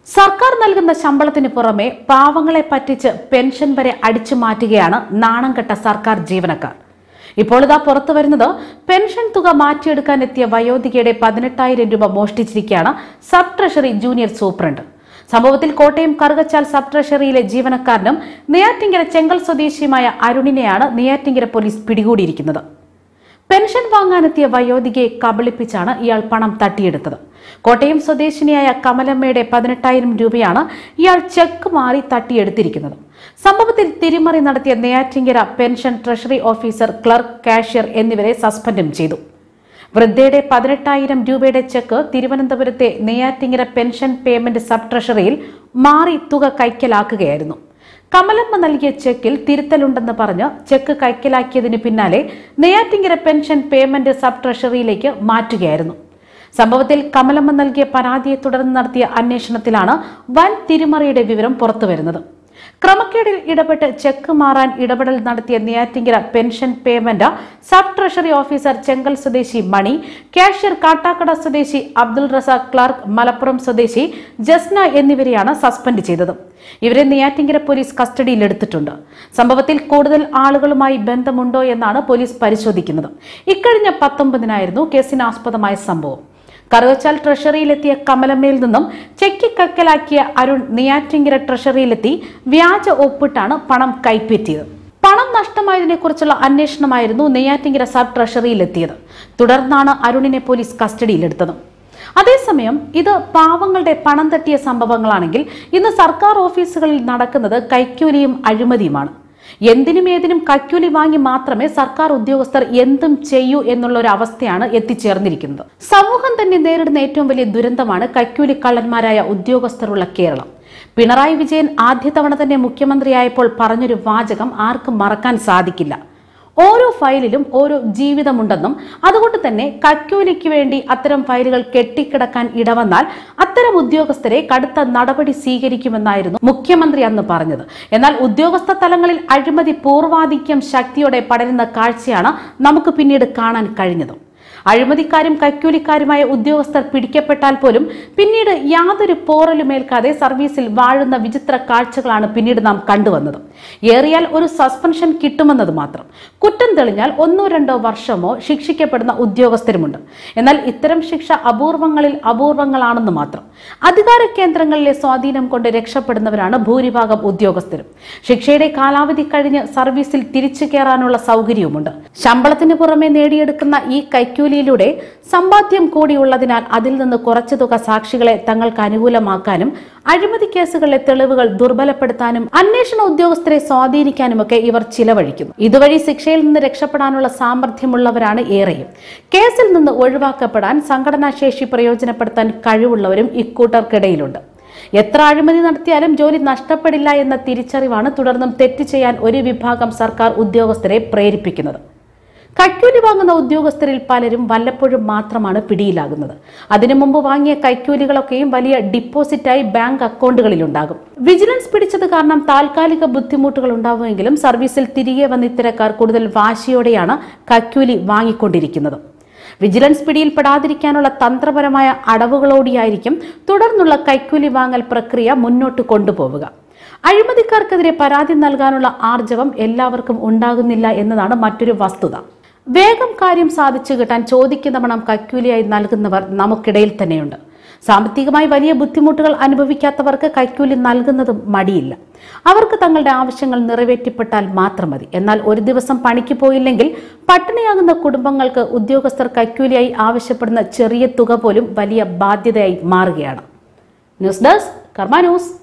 സർക്കാർ നൽകുന്ന ശമ്പളത്തിന് പുറമെ പാവങ്ങളെ പറ്റിച്ച് പെൻഷൻ വരെ അടിച്ചു മാറ്റുകയാണ് നാണം കെട്ട സർക്കാർ ജീവനക്കാർ ഇപ്പോൾ ഇതാ പുറത്തു വരുന്നത് പെൻഷൻ തുക മാറ്റിയെടുക്കാൻ എത്തിയ വയോധികയുടെ പതിനെട്ടായിരം രൂപ മോഷ്ടിച്ചിരിക്കുകയാണ് സബ് ട്രഷറി ജൂനിയർ സൂപ്രണ്ട് സംഭവത്തിൽ കോട്ടയം കറുകച്ചാൽ സബ് ട്രഷറിയിലെ ജീവനക്കാരനും നെയ്യാറ്റിങ്കര ചെങ്കൽ സ്വദേശിയുമായ അരുണിനെയാണ് നെയ്യാറ്റിങ്കര പോലീസ് പിടികൂടിയിരിക്കുന്നത് പെൻഷൻ വാങ്ങാനെത്തിയ വയോധികയെ കബളിപ്പിച്ചാണ് ഇയാൾ പണം തട്ടിയെടുത്തത് കോട്ടയം സ്വദേശിനിയായ കമലമ്മയുടെ പതിനെട്ടായിരം രൂപയാണ് ഇയാൾ ചെക്ക് മാറി തട്ടിയെടുത്തിരിക്കുന്നത് സംഭവത്തിൽ തിരിമറി നടത്തിയ Neyyattinkara pension treasury officer clerk cashier എന്നിവരെ സസ്പെൻഡും ചെയ്തു വൃദ്ധയുടെ പതിനെട്ടായിരം രൂപയുടെ ചെക്ക് തിരുവനന്തപുരത്തെ നെയ്യാറ്റിങ്കര പെൻഷൻ പേയ്മെന്റ് സബ് ട്രഷറിയിൽ മാറി തുക കൈക്കലാക്കുകയായിരുന്നു കമലമ്മ നൽകിയ ചെക്കിൽ തിരുത്തലുണ്ടെന്ന് പറഞ്ഞ് ചെക്ക് കൈക്കലാക്കിയതിന് പിന്നാലെ നെയ്യാറ്റിങ്കര പെൻഷൻ പേയ്മെന്റ് സബ് ട്രഷറിയിലേക്ക് മാറ്റുകയായിരുന്നു സംഭവത്തിൽ കമലമ്മ നൽകിയ പരാതിയെ തുടർന്ന് നടത്തിയ അന്വേഷണത്തിലാണ് വൻ തിരിമറിയുടെ വിവരം പുറത്തുവരുന്നത് ക്രമക്കേടിൽ ഇടപെട്ട് ചെക്ക് മാറാൻ ഇടപെടൽ നടത്തിയ Neyyattinkara pension payment sub treasury officer Chenkal സ്വദേശി മണി കാഷ്യർ കാട്ടാക്കട സ്വദേശി അബ്ദുൾ റസാഖ് ക്ലാർക്ക് മലപ്പുറം സ്വദേശി ജസ്ന എന്നിവരെയാണ് സസ്പെൻഡ് ചെയ്തത് ഇവരെ നെയ്യാറ്റിങ്കര പോലീസ് കസ്റ്റഡിയിലെടുത്തിട്ടുണ്ട് സംഭവത്തിൽ കൂടുതൽ ആളുകളുമായി ബന്ധമുണ്ടോ എന്നാണ് പോലീസ് പരിശോധിക്കുന്നത് ഇക്കഴിഞ്ഞ പത്തൊമ്പതിനായിരുന്നു കേസിനാസ്പദമായ സംഭവം കറുവച്ചാൽ ട്രഷറിയിലെത്തിയ കമലമ്മയിൽ നിന്നും ചെക്ക് കക്കലാക്കിയ അരുൺ നെയ്യാറ്റിങ്കര ട്രഷറിയിലെത്തി വ്യാജ ഒപ്പിട്ടാണ് പണം കൈപ്പറ്റിയത് പണം നഷ്ടമായതിനെക്കുറിച്ചുള്ള അന്വേഷണമായിരുന്നു നെയ്യാറ്റിങ്കര സബ് ട്രഷറിയിലെത്തിയത് തുടർന്നാണ് അരുണിനെ പോലീസ് കസ്റ്റഡിയിലെടുത്തത് അതേസമയം ഇത് പാവങ്ങളുടെ പണം തട്ടിയ സംഭവങ്ങളാണെങ്കിൽ ഇന്ന് സർക്കാർ ഓഫീസുകളിൽ നടക്കുന്നത് കൈക്കൂലിയും അഴിമതിയുമാണ് എന്തിനും ഏതിനും കൈക്കൂലി വാങ്ങി മാത്രമേ സർക്കാർ ഉദ്യോഗസ്ഥർ എന്തും ചെയ്യൂ എന്നുള്ള ഒരു അവസ്ഥയാണ് എത്തിച്ചേർന്നിരിക്കുന്നത് സമൂഹം തന്നെ നേരിടുന്ന ഏറ്റവും വലിയ ദുരന്തമാണ് കൈക്കൂലി കള്ളന്മാരായ ഉദ്യോഗസ്ഥരുള്ള കേരളം പിണറായി വിജയൻ ആദ്യ തവണ തന്നെ മുഖ്യമന്ത്രിയായപ്പോൾ പറഞ്ഞൊരു വാചകം ആർക്കും മറക്കാൻ സാധിക്കില്ല ഓരോ ഫയലിലും ഓരോ ജീവിതമുണ്ടെന്നും അതുകൊണ്ട് തന്നെ കക്കൂലിക്ക് വേണ്ടി അത്തരം ഫയലുകൾ കെട്ടിക്കിടക്കാൻ ഇടവന്നാൽ അത്തരം ഉദ്യോഗസ്ഥരെ കടുത്ത നടപടി സ്വീകരിക്കുമെന്നായിരുന്നു മുഖ്യമന്ത്രി അന്ന് പറഞ്ഞത് എന്നാൽ ഉദ്യോഗസ്ഥ തലങ്ങളിൽ അഴിമതി പൂർവാധിക്യം ശക്തിയോടെ പടരുന്ന കാഴ്ചയാണ് നമുക്ക് പിന്നീട് കാണാൻ കഴിഞ്ഞത് അഴിമതിക്കാരും കൈക്കൂലിക്കാരുമായ ഉദ്യോഗസ്ഥർ പിടിക്കപ്പെട്ടാൽ പോലും പിന്നീട് യാതൊരു പോറലുമേൽക്കാതെ സർവീസിൽ വാഴുന്ന വിചിത്ര കാഴ്ചകളാണ് പിന്നീട് നാം കണ്ടുവന്നത് ഏറിയാൽ ഒരു സസ്പെൻഷൻ കിട്ടുമെന്നത് മാത്രം കുറ്റം തെളിഞ്ഞാൽ ഒന്നോ രണ്ടോ വർഷമോ ശിക്ഷിക്കപ്പെടുന്ന ഉദ്യോഗസ്ഥരുമുണ്ട് എന്നാൽ ഇത്തരം ശിക്ഷ അപൂർവങ്ങളിൽ അപൂർവങ്ങളാണെന്ന് മാത്രം അധികാര കേന്ദ്രങ്ങളിലെ സ്വാധീനം കൊണ്ട് രക്ഷപ്പെടുന്നവരാണ് ഭൂരിഭാഗം ഉദ്യോഗസ്ഥരും ശിക്ഷയുടെ കാലാവധി കഴിഞ്ഞ് സർവീസിൽ തിരിച്ചു കയറാനുള്ള സൗകര്യവുമുണ്ട് ശമ്പളത്തിന് പുറമെ നേടിയെടുക്കുന്ന ഈ കൈക്കൂലിയിലൂടെ സമ്പാദ്യം കൂടിയുള്ളതിനാൽ അതിൽ നിന്ന് കുറച്ചു തുക സാക്ഷികളെ തങ്ങൾക്ക് അനുകൂലമാക്കാനും അഴിമതി കേസുകളിലെ തെളിവുകൾ ദുർബലപ്പെടുത്താനും അന്വേഷണ ഉദ്യോഗസ്ഥരെ സ്വാധീനിക്കാനുമൊക്കെ ഇവർ ചിലവഴിക്കുന്നു ഇതുവഴി ശിക്ഷയിൽ നിന്ന് രക്ഷപ്പെടാനുള്ള സാമർഥ്യമുള്ളവരാണ് ഏറെയും കേസിൽ നിന്ന് ഒഴിവാക്കപ്പെടാൻ സംഘടനാശേഷി പ്രയോജനപ്പെടുത്താൻ കഴിവുള്ളവരും ഇക്കൂട്ടർക്കിടയിലുണ്ട് എത്ര അഴിമതി നടത്തിയാലും ജോലി നഷ്ടപ്പെടില്ല എന്ന തിരിച്ചറിവാണ് തുടർന്നും തെറ്റ് ചെയ്യാൻ ഒരു വിഭാഗം സർക്കാർ ഉദ്യോഗസ്ഥരെ പ്രേരിപ്പിക്കുന്നത് കൈക്കൂലി വാങ്ങുന്ന ഉദ്യോഗസ്ഥരിൽ പലരും വല്ലപ്പോഴും മാത്രമാണ് പിടിയിലാകുന്നത് അതിനു മുമ്പ് വാങ്ങിയ കൈക്കൂലികളൊക്കെയും വലിയ ഡിപ്പോസിറ്റായി ബാങ്ക് അക്കൗണ്ടുകളിലുണ്ടാകും വിജിലൻസ് പിടിച്ചത് കാരണം താൽക്കാലിക ബുദ്ധിമുട്ടുകൾ ഉണ്ടാവുമെങ്കിലും സർവീസിൽ തിരികെ വന്ന ഇത്തരക്കാർ കൂടുതൽ വാശിയോടെയാണ് കൈക്കൂലി വാങ്ങിക്കൊണ്ടിരിക്കുന്നത് വിജിലൻസ് പിടിയിൽപ്പെടാതിരിക്കാനുള്ള തന്ത്രപരമായ അടവുകളോടെയായിരിക്കും തുടർന്നുള്ള കൈക്കൂലി വാങ്ങൽ പ്രക്രിയ മുന്നോട്ട് കൊണ്ടുപോവുക അഴിമതിക്കാർക്കെതിരെ പരാതി നൽകാനുള്ള ആർജവം എല്ലാവർക്കും ഉണ്ടാകുന്നില്ല എന്നതാണ് മറ്റൊരു വസ്തുത വേഗം കാര്യം സാധിച്ചു കിട്ടാൻ ചോദിക്കുന്ന പണം കൈക്കൂലിയായി നൽകുന്നവർ നമുക്കിടയിൽ തന്നെയുണ്ട് സാമ്പത്തികമായി വലിയ ബുദ്ധിമുട്ടുകൾ അനുഭവിക്കാത്തവർക്ക് കൈക്കൂലി നൽകുന്നതും മടിയില്ല അവർക്ക് തങ്ങളുടെ ആവശ്യങ്ങൾ നിറവേറ്റിപ്പെട്ടാൽ മാത്രം മതി എന്നാൽ ഒരു ദിവസം പണിക്ക് പോയില്ലെങ്കിൽ പട്ടിണിയാകുന്ന കുടുംബങ്ങൾക്ക് ഉദ്യോഗസ്ഥർ കൈക്കൂലിയായി ആവശ്യപ്പെടുന്ന ചെറിയ തുക പോലും വലിയ ബാധ്യതയായി മാറുകയാണ് ന്യൂസ് ഡെസ്ക് കർമ്മ ന്യൂസ്